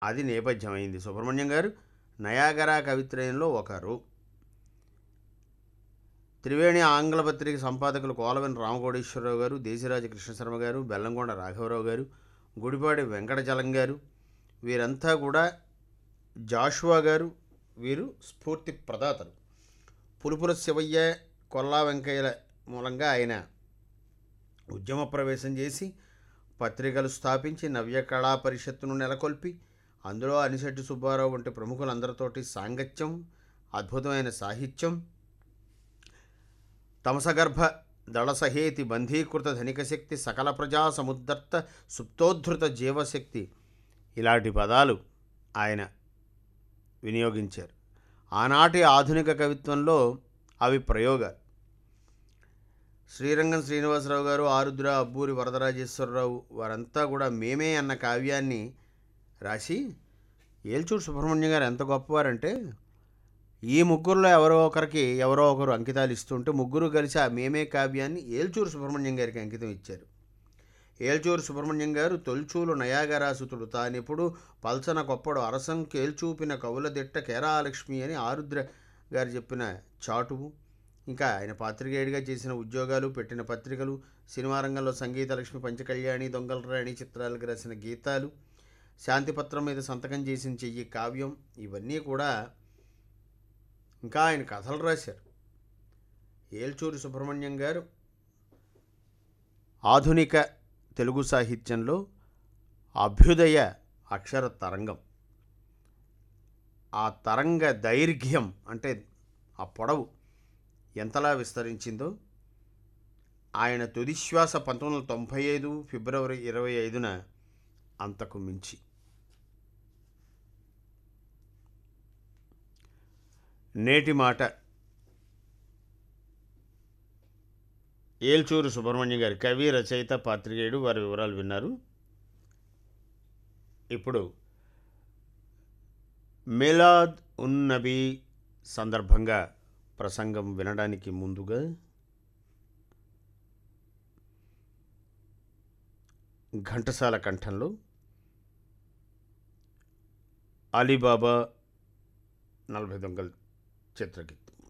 అది నేపథ్యమైంది సుబ్రహ్మణ్యం గారు నయాగరా కవిత్రయంలో ఒకరు త్రివేణి ఆంగ్ల పత్రిక సంపాదకులు కోలవెన్ రామకోటేశ్వరరావు గారు దేశరాజు కృష్ణశర్మ గారు బెల్లంకొండ రాఘవరావు గారు గుడిపాడి వెంకటచలం గారు వీరంతా కూడా జాషువా గారు వీరు స్ఫూర్తి ప్రదాతలు పులుపుల శివయ్య కొల్లా వెంకయ్యల మూలంగా ఆయన ఉద్యమ ప్రవేశం చేసి పత్రికలు స్థాపించి నవ్య కళా పరిషత్తును నెలకొల్పి అందులో అనిశెట్టి సుబ్బారావు వంటి ప్రముఖులందరితోటి సాంగత్యం అద్భుతమైన సాహిత్యం తమసగర్భ దళసహేతి బంధీకృత ధనిక శక్తి సకల ప్రజా సముద్ధర్త సుప్తోద్ధృత జీవశక్తి ఇలాంటి పదాలు ఆయన వినియోగించారు ఆనాటి ఆధునిక కవిత్వంలో అవి ప్రయోగాలు శ్రీరంగం శ్రీనివాసరావు గారు ఆరుద్ర అబ్బూరి వరదరాజేశ్వరరావు వారంతా కూడా మేమే అన్న కావ్యాన్ని రాసి ఏల్చూరు సుబ్రహ్మణ్యం గారు ఎంత గొప్పవారంటే ఈ ముగ్గురులో ఎవరో ఒకరికి ఎవరో ఒకరు అంకితాలు ఇస్తుంటే ముగ్గురు కలిసి ఆ మేమే కావ్యాన్ని ఏల్చూరు సుబ్రహ్మణ్యం గారికి అంకితం ఇచ్చారు ఏల్చూరు సుబ్రహ్మణ్యం గారు తొలిచూలు నయాగరాసుతుడు తానిప్పుడు పల్సన కొప్పడు అరసం కేల్చూపిన కవుల దిట్ట కేరాలక్ష్మి అని ఆరుద్ర గారు చెప్పిన చాటువు ఇంకా ఆయన పాత్రికేయుడిగా చేసిన ఉద్యోగాలు పెట్టిన పత్రికలు సినిమా రంగంలో సంగీత లక్ష్మి పంచకళ్యాణి దొంగల రాణి చిత్రాలకు రాసిన గీతాలు శాంతిపత్రం మీద సంతకం చేసిన చెయ్యి కావ్యం ఇవన్నీ కూడా ఇంకా ఆయన కథలు రాశారు ఏల్చూరి సుబ్రహ్మణ్యం గారు ఆధునిక తెలుగు సాహిత్యంలో అభ్యుదయ అక్షర తరంగం ఆ తరంగ దైర్ఘ్యం అంటే ఆ పొడవు ఎంతలా విస్తరించిందో ఆయన తుదిశ్వాస పంతొమ్మిది వందల తొంభై ఐదు ఫిబ్రవరి ఇరవై ఐదున అంతకు మించి నేటి మాట ఏల్చూరు సుబ్రహ్మణ్యం గారి కవి రచయిత పాత్రికేయుడు వారి వివరాలు విన్నారు ఇప్పుడు మిలాద్ ఉన్ నబీ సందర్భంగా ప్రసంగం వినడానికి ముందుగా ఘంటసాల కంఠంలో అలీబాబా నలభై దొంగల చిత్రగీతం